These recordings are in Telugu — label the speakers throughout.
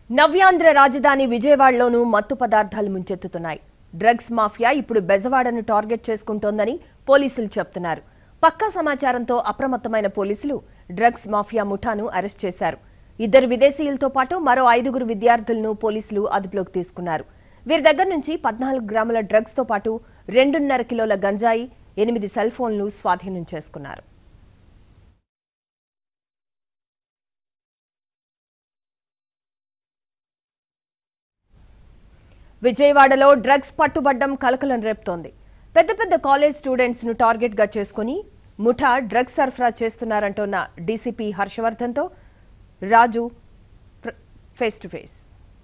Speaker 1: నవ్యాంధ్ర రాజధాని విజయవాడలోనూ మత్తు పదార్థాలు ముంచెత్తుతున్నాయి డ్రగ్స్ మాఫియా ఇప్పుడు బెజవాడను టార్గెట్ చేసుకుంటోందని పోలీసులు చెప్తున్నారు పక్కా సమాచారంతో అప్రమత్తమైన పోలీసులు డ్రగ్స్ మాఫియా ముఠాను అరెస్ట్ చేశారు ఇద్దరు విదేశీయులతో పాటు మరో ఐదుగురు విద్యార్థులను పోలీసులు అదుపులోకి తీసుకున్నారు వీరి దగ్గర నుంచి పద్నాలుగు గ్రాముల డ్రగ్స్ తో పాటు రెండున్నర కిలోల గంజాయి ఎనిమిది సెల్ ఫోన్లు స్వాధీనం చేసుకున్నారు విజయవాడలో డ్రగ్స్ పట్టుబడ్డం కలకలం రేపుతోంది పెద్ద పెద్ద కాలేజ్ స్టూడెంట్స్ ను టార్గెట్ గా చేసుకుని ముఠా డ్రగ్స్ సరఫరా చేస్తున్నారంటోన్న డీసీపీ హర్షవర్ధన్తో రాజు ప్ర- face to face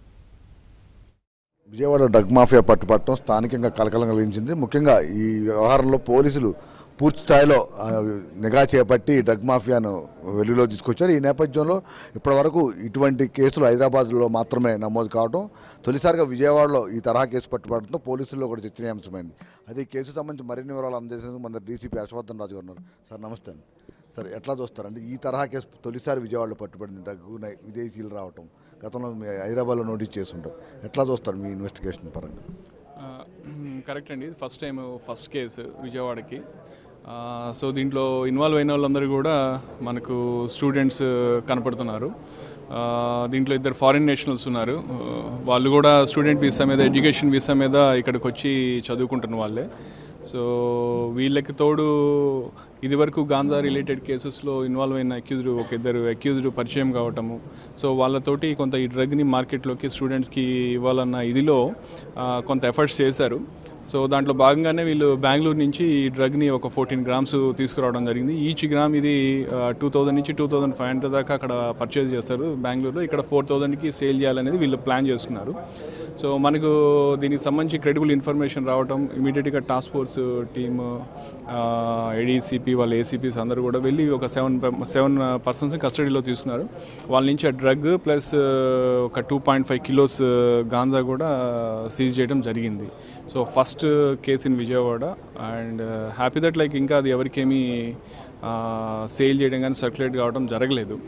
Speaker 2: Vijayawada drug mafia పట్టుపట్టడం స్థానికంగా కలకలం కలిగించింది ముఖ్యంగా ఈ వ్యవహారంలో పోలీసులు పూర్తి స్థాయిలో ఆ, నిఘా చేపట్టి డ్రగ్ మాఫియాను వెలుగులో తీసుకొచ్చారు ఈ నేపథ్యంలో ఇప్పటివరకు ఇటువంటి కేసులు హైదరాబాద్లో మాత్రమే నమోదు కావడం తొలిసారిగా విజయవాడలో ఈ తరహా కేసు పట్టుబడటంతో పోలీసుల్లో కూడా చర్చనీయాంశమైంది అదే ఈ కేసు సంబంధించి మరిన్ని వివరాలు అందజేసేందుకు మన డీసీపీ హర్షవర్ధన్ రాజు గారు ఉన్నారు సార్ నమస్తే అండి సార్ ఎట్లా చూస్తారు అంటే ఈ తరహా కేసు తొలిసారి విజయవాడలో పట్టుబడింది డ్రగ్ నై- విదేశీయులు రావటం గతంలో మీ హైదరాబాద్లో నోటీస్ చేస్తుంటారు ఎట్లా చూస్తారు మీ ఇన్వెస్టిగేషన్ పరంగా
Speaker 3: ఆ, కరెక్ట్ అండి ఇది ఫస్ట్ టైం ఫస్ట్ కేసు విజయవాడకి ఆ, సో దీంట్లో ఇన్వాల్వ్ అయిన వాళ్ళందరూ కూడా మనకు స్టూడెంట్స్ కనపడుతున్నారు ఆ, దీంట్లో ఇద్దరు ఫారిన్ నేషనల్స్ ఉన్నారు ఆ, వాళ్ళు కూడా స్టూడెంట్ వీసా మీద ఎడ్యుకేషన్ వీసా మీద ఇక్కడికి వచ్చి చదువుకుంటున్న వాళ్ళే సో వీళ్ళకి తోడు ఇదివరకు గాంజా రిలేటెడ్ కేసెస్లో ఇన్వాల్వ్ అయిన అక్యూజ్డ్ ఒక ఇద్దరు అక్యూజ్డ్ పరిచయం కావటము సో వాళ్ళతోటి కొంత ఈ డ్రగ్ని మార్కెట్లోకి స్టూడెంట్స్కి ఇవ్వాలన్న ఇదిలో ఆ, కొంత ఎఫర్ట్స్ చేశారు సో దాంట్లో భాగంగానే వీళ్ళు బెంగళూరు నుంచి ఈ డ్రగ్ని ఒక ఫోర్టీన్ గ్రామ్స్ తీసుకురావడం జరిగింది ఈచ్ గ్రామ్ ఇది టూ థౌజండ్ నుంచి టూ థౌజండ్ ఫైవ్ హండ్రెడ్ దాకా అక్కడ పర్చేజ్ చేస్తారు బెంగళూరులో ఇక్కడ ఫోర్ థౌజండ్కి సేల్ చేయాలనేది వీళ్ళు ప్లాన్ చేసుకున్నారు సో మనకు దీనికి సంబంధించి క్రెడిబుల్ ఇన్ఫర్మేషన్ రావడం ఇమీడియట్గా టాస్క్ ఫోర్స్ టీమ్ ఏడీసీపీ వాళ్ళ ఏసీపీస్ అందరూ కూడా వెళ్ళి ఒక సెవెన్ సెవెన్ పర్సన్స్ కస్టడీలో తీసుకున్నారు వాళ్ళ నుంచి ఆ డ్రగ్ ప్లస్ ఒక two point five kilos ganja కూడా సీజ్ చేయడం జరిగింది so first case in Vijayawada and happy that like ఇంకా అది ఎవరికేమీ సేల్ చేయడం కానీ సర్క్యులేట్ కావడం జరగలేదు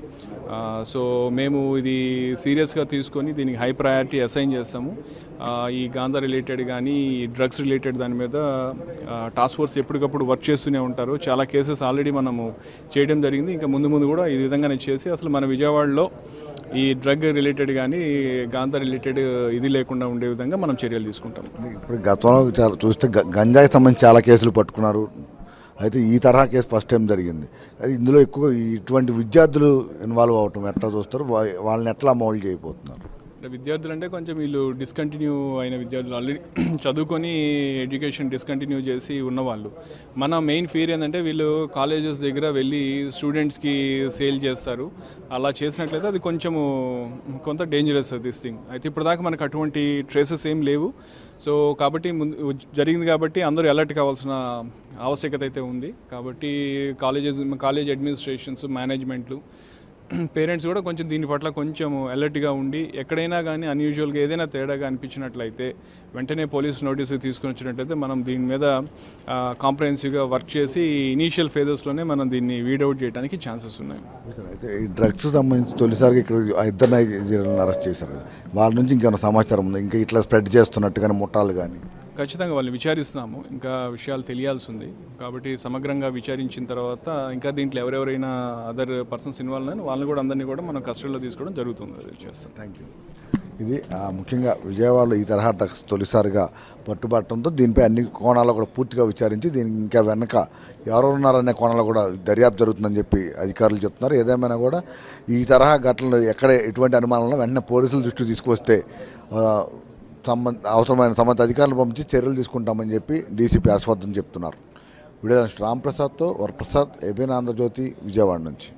Speaker 3: సో మేము ఇది సీరియస్గా తీసుకొని దీనికి హై ప్రయారిటీ అసైన్ చేస్తాము ఆ, ఈ గాంధా రిలేటెడ్ కానీ డ్రగ్స్ రిలేటెడ్ దాని మీద టాస్క్ ఫోర్స్ ఎప్పటికప్పుడు వర్క్ చేస్తూనే ఉంటారు చాలా కేసెస్ ఆల్రెడీ మనము చేయడం జరిగింది ఇంకా ముందు ముందు కూడా ఈ విధంగానే చేసి అసలు మన విజయవాడలో ఈ డ్రగ్ రిలేటెడ్ కానీ గాంధా రిలేటెడ్ ఇది లేకుండా ఉండే విధంగా మనం చర్యలు తీసుకుంటాం
Speaker 2: ఇప్పుడు గతంలో చాలా చూస్తే గ- గంజాయికి సంబంధించి చాలా కేసులు పట్టుకున్నారు అయితే ఈ తరహా కేసు ఫస్ట్ టైం జరిగింది అది ఇందులో ఎక్కువ ఇటువంటి విద్యార్థులు ఇన్వాల్వ్ అవటం ఎట్లా చూస్తారు వా- వాళ్ళని ఎట్లా మౌల్డ్ చేయబోతున్నారు
Speaker 3: అంటే విద్యార్థులు అంటే కొంచెం వీళ్ళు డిస్కంటిన్యూ అయిన విద్యార్థులు ఆల్రెడీ చదువుకొని ఎడ్యుకేషన్ డిస్కంటిన్యూ చేసి ఉన్నవాళ్ళు మన మెయిన్ ఫీర్ ఏంటంటే వీళ్ళు కాలేజెస్ దగ్గర వెళ్ళి స్టూడెంట్స్కి సేల్ చేస్తారు అలా చేసినట్లయితే అది కొంచెము కొంత డేంజరస్ దిస్ థింగ్ అయితే ఇప్పటిదాకా మనకు అటువంటి ట్రేసెస్ ఏం లేవు సో కాబట్టి ముందు జరిగింది కాబట్టి అందరూ అలర్ట్ కావాల్సిన ఆవశ్యకత అయితే ఉంది కాబట్టి కాలేజెస్ కాలేజ్ అడ్మినిస్ట్రేషన్స్ మేనేజ్మెంట్లు పేరెంట్స్ కూడా కొంచెం దీని పట్ల కొంచెం అలర్ట్గా ఉండి ఎక్కడైనా కానీ అన్యూజువల్గా ఏదైనా తేడాగా అనిపించినట్లయితే వెంటనే పోలీస్ నోటీస్ తీసుకుని వచ్చినట్లయితే మనం దీని మీద కాంప్రహెన్సివ్గా వర్క్ చేసి ఇనీషియల్ ఫేజెస్లోనే మనం దీన్ని వీడౌట్ చేయడానికి ఛాన్సెస్ ఉన్నాయి
Speaker 2: అయితే ఈ డ్రగ్స్ సంబంధించి తొలిసారిగా ఇక్కడ ఆ ఇద్దరు నైజీరియన్లను అరెస్ట్ చేశారు వాళ్ళ నుంచి ఇంకేమైనా సమాచారం ఉంది ఇంకా ఇట్లా స్ప్రెడ్ చేస్తున్నట్టు కానీ ముఠాలు కానీ
Speaker 3: ఖచ్చితంగా వాళ్ళని విచారిస్తున్నాము ఇంకా విషయాలు తెలియాల్సి ఉంది కాబట్టి సమగ్రంగా విచారించిన తర్వాత ఇంకా దీంట్లో ఎవరెవరైనా అదర్ పర్సన్స్ ఇన్వాల్వ్ అయినా వాళ్ళని కూడా అందరినీ కూడా మనం కస్టడీలో తీసుకోవడం జరుగుతుంది అది చేస్తాం
Speaker 2: థ్యాంక్ యూ ఇది ఆ, ముఖ్యంగా విజయవాడలో ఈ తరహా డ్రగ్స్ తొలిసారిగా పట్టుబట్టడంతో దీనిపై అన్ని కోణాల్లో కూడా పూర్తిగా విచారించి దీనికి ఇంకా వెనక ఎవరు ఉన్నారనే కోణాల్లో కూడా దర్యాప్తు జరుగుతుందని చెప్పి అధికారులు చెప్తున్నారు ఏదేమైనా కూడా ఈ తరహా ఘటనలు ఎక్కడ ఎటువంటి అనుమానంలో వెంటనే పోలీసుల దృష్టికి తీసుకొస్తే ఆ, సంబంధ అవసరమైన సంబంధిత అధికారులు పంపించి చర్యలు తీసుకుంటామని చెప్పి డీసీపీ హర్షవర్ధన్ చెప్తున్నారు వీడియో రామ్ ప్రసాద్తో వరప్రసాద్ ఏబీఎన్ ఆంధ్రజ్యోతి విజయవాడ నుంచి